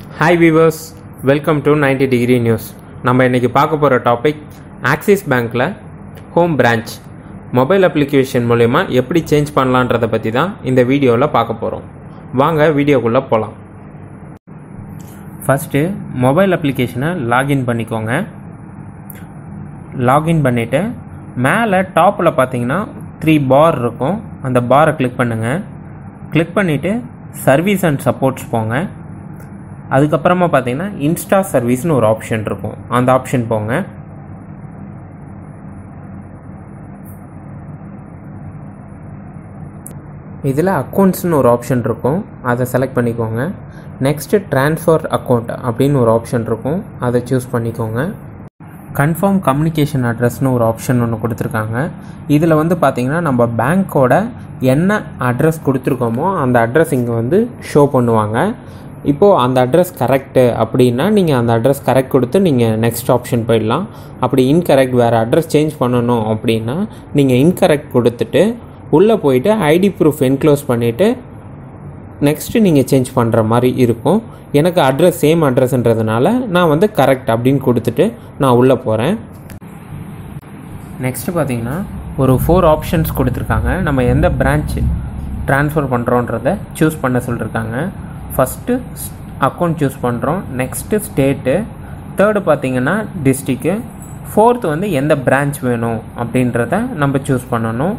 hi viewers welcome to 90 degree news நம்ம இன்றைக்கி பார்க்க போகிற டாபிக் ஆக்சிஸ் பேங்க்கில் ஹோம் பிரான்ச் மொபைல் அப்ளிகேஷன் மூலயமா எப்படி சேஞ்ச் பண்ணலான்றதை பற்றி தான் இந்த வீடியோவில் பார்க்க போகிறோம் வாங்க வீடியோக்குள்ளே போகலாம் ஃபஸ்ட்டு மொபைல் அப்ளிகேஷனை லாகின் பண்ணிக்கோங்க லாகின் பண்ணிவிட்டு மேலே டாப்பில் பார்த்தீங்கன்னா த்ரீ பார் இருக்கும் அந்த பாரை கிளிக் பண்ணுங்கள் கிளிக் பண்ணிவிட்டு சர்வீஸ் அண்ட் சப்போர்ட்ஸ் போங்க அதுக்கப்புறமா பார்த்தீங்கன்னா இன்ஸ்டா சர்வீஸ்னு ஒரு ஆப்ஷன் இருக்கும் அந்த ஆப்ஷன் போங்க இதில் அக்கௌண்ட்ஸ்னு ஒரு ஆப்ஷன் இருக்கும் அதை செலக்ட் பண்ணிக்கோங்க நெக்ஸ்ட்டு ட்ரான்ஸ்ஃபர் அக்கௌண்ட் அப்படின்னு ஒரு ஆப்ஷன் இருக்கும் அதை சூஸ் பண்ணிக்கோங்க கன்ஃபார்ம் கம்யூனிகேஷன் அட்ரஸ்னு ஒரு ஆப்ஷன் ஒன்று கொடுத்துருக்காங்க இதில் வந்து பார்த்திங்கன்னா நம்ம பேங்க்கோட என்ன அட்ரஸ் கொடுத்துருக்கோமோ அந்த அட்ரஸ் இங்கே வந்து ஷோ பண்ணுவாங்க இப்போது அந்த அட்ரஸ் கரெக்டு அப்படின்னா நீங்கள் அந்த அட்ரஸ் கரெக்ட் கொடுத்து நீங்கள் நெக்ஸ்ட் ஆப்ஷன் போயிடலாம் அப்படி இன்கரெக்ட் வேறு அட்ரஸ் சேஞ்ச் பண்ணணும் அப்படின்னா நீங்கள் இன்கரெக்ட் கொடுத்துட்டு உள்ளே போயிட்டு ஐடி ப்ரூஃப் என்க்ளோஸ் பண்ணிவிட்டு நெக்ஸ்ட்டு நீங்கள் சேஞ்ச் பண்ணுற மாதிரி இருக்கும் எனக்கு அட்ரஸ் சேம் அட்ரஸ்ன்றதுனால நான் வந்து கரெக்ட் அப்படின்னு கொடுத்துட்டு நான் உள்ளே போகிறேன் நெக்ஸ்ட்டு பார்த்தீங்கன்னா ஒரு ஃபோர் ஆப்ஷன்ஸ் கொடுத்துருக்காங்க நம்ம எந்த பிரான்ச் ட்ரான்ஸ்ஃபர் பண்ணுறோன்றத சூஸ் பண்ண சொல்லியிருக்காங்க ஃபஸ்ட்டு அக்கௌண்ட் சூஸ் பண்ணுறோம் நெக்ஸ்ட்டு ஸ்டேட்டு தேர்டு பார்த்தீங்கன்னா டிஸ்ட்ரிக்கு ஃபோர்த்து வந்து எந்த பிரான்ச் வேணும் அப்படின்றத நம்ம சூஸ் பண்ணணும்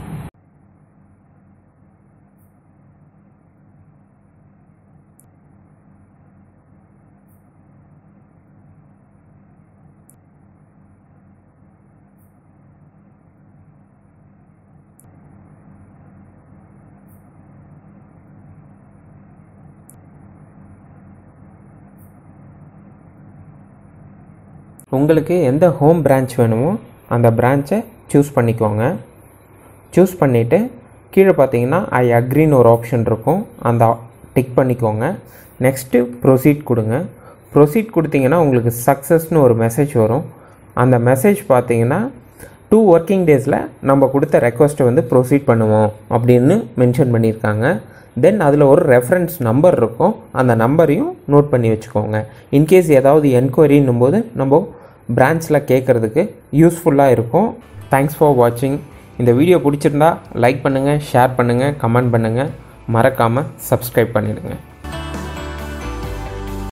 உங்களுக்கு எந்த ஹோம் பிரான்ச் வேணுமோ அந்த பிரான்ச்சை சூஸ் பண்ணிக்கோங்க சூஸ் பண்ணிவிட்டு கீழே பார்த்தீங்கன்னா ஐ அக்ரின்னு ஒரு ஆப்ஷன் இருக்கும் அந்த டிக் பண்ணிக்கோங்க நெக்ஸ்ட்டு ப்ரொசீட் கொடுங்க ப்ரொசீட் கொடுத்தீங்கன்னா உங்களுக்கு சக்ஸஸ்னு ஒரு மெசேஜ் வரும் அந்த மெசேஜ் பார்த்தீங்கன்னா டூ ஒர்க்கிங் டேஸில் நம்ம கொடுத்த ரெக்வஸ்ட்டை வந்து ப்ரொசீட் பண்ணுவோம் அப்படின்னு மென்ஷன் பண்ணியிருக்காங்க தென் அதில் ஒரு ரெஃபரன்ஸ் நம்பர் இருக்கும் அந்த நம்பரையும் நோட் பண்ணி வச்சுக்கோங்க இன்கேஸ் ஏதாவது என்கொயரின்னும் போது நம்ம பிரான்ச்சில் கேட்குறதுக்கு யூஸ்ஃபுல்லாக இருக்கும் தேங்க்ஸ் ஃபார் வாட்சிங் இந்த வீடியோ பிடிச்சிருந்தா லைக் பண்ணுங்கள் ஷேர் பண்ணுங்கள் கமெண்ட் பண்ணுங்கள் மறக்காமல் சப்ஸ்கிரைப் பண்ணிடுங்க